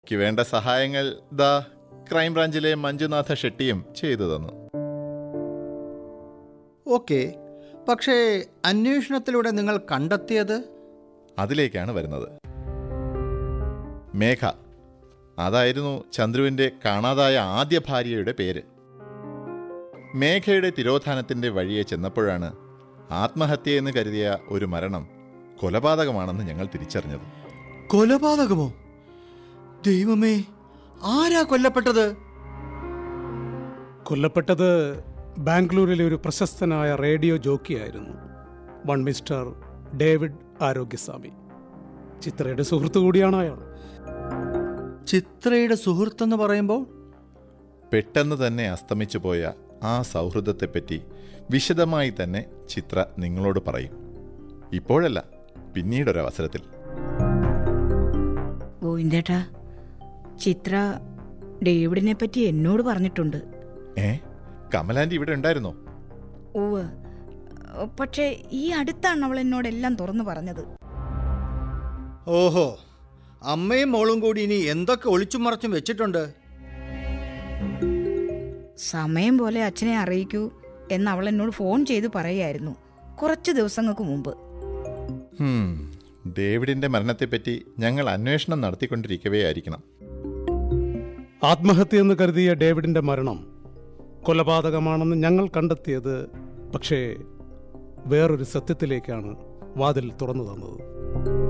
എനിക്ക് വേണ്ട സഹായങ്ങൾ ദാ ക്രൈംബ്രാഞ്ചിലെ മഞ്ജുനാഥ ഷെട്ടിയും ചെയ്തു തന്നു ഓക്കെ പക്ഷേ അന്വേഷണത്തിലൂടെ നിങ്ങൾ കണ്ടെത്തിയത് അതിലേക്കാണ് വരുന്നത് മേഘ അതായിരുന്നു ചന്ദ്രുവിൻ്റെ കാണാതായ ആദ്യ ഭാര്യയുടെ പേര് മേഘയുടെ തിരോധാനത്തിൻ്റെ വഴിയെ ചെന്നപ്പോഴാണ് ആത്മഹത്യയെന്ന് കരുതിയ ഒരു മരണം കൊലപാതകമാണെന്ന് ഞങ്ങൾ തിരിച്ചറിഞ്ഞത് കൊലപാതകമോ ദൈവമേ ആരാ കൊല്ലപ്പെട്ടത് കൊല്ലപ്പെട്ടത് ബാംഗ്ലൂരിലെ ഒരു പ്രശസ്തനായ റേഡിയോ ജോക്കിയായിരുന്നു വൺ മിസ്റ്റർ ഡേവിഡ് ആരോഗ്യസ്വാമി ചിത്രയുടെ സുഹൃത്തു കൂടിയാണ് അയാൾ ചിത്രയുടെ സുഹൃത്തെന്ന് പറയുമ്പോൾ പെട്ടെന്ന് തന്നെ അസ്തമിച്ചു പോയ ആ സൗഹൃദത്തെപ്പറ്റി വിശദമായി തന്നെ ചിത്ര നിങ്ങളോട് പറയും ഇപ്പോഴല്ല പിന്നീടൊരവസരത്തിൽ ഗോവിന്ദേട്ടാ ചിത്ര ഡേവിഡിനെ പറ്റി എന്നോട് പറഞ്ഞിട്ടുണ്ട് ഏ കമലാൻറ്റി ഇവിടെ ഉണ്ടായിരുന്നോ ഉവ് പക്ഷേ ഈ അടുത്താണ് അവൾ എന്നോട് എല്ലാം തുറന്നു പറഞ്ഞത് ഓഹോ അമ്മയും മോളും കൂടി ഇനി എന്തൊക്കെ ഒളിച്ചും മറച്ചും വെച്ചിട്ടുണ്ട് സമയം പോലെ അച്ഛനെ അറിയിക്കൂ എന്ന് അവൾ എന്നോട് ഫോൺ ചെയ്ത് പറയുമായിരുന്നു കുറച്ച് ദിവസങ്ങൾക്ക് മുമ്പ് ഹും, ഡേവിഡിന്റെ മരണത്തെപ്പറ്റി ഞങ്ങൾ അന്വേഷണം നടത്തിക്കൊണ്ടിരിക്കവേ ആയിരിക്കണം ആത്മഹത്യ എന്ന് കരുതിയ ഡേവിഡിന്റെ മരണം കൊലപാതകമാണെന്ന് ഞങ്ങൾ കണ്ടെത്തിയത് പക്ഷേ വേറൊരു സത്യത്തിലേക്കാണ് വാതിൽ തുറന്നു തന്നത്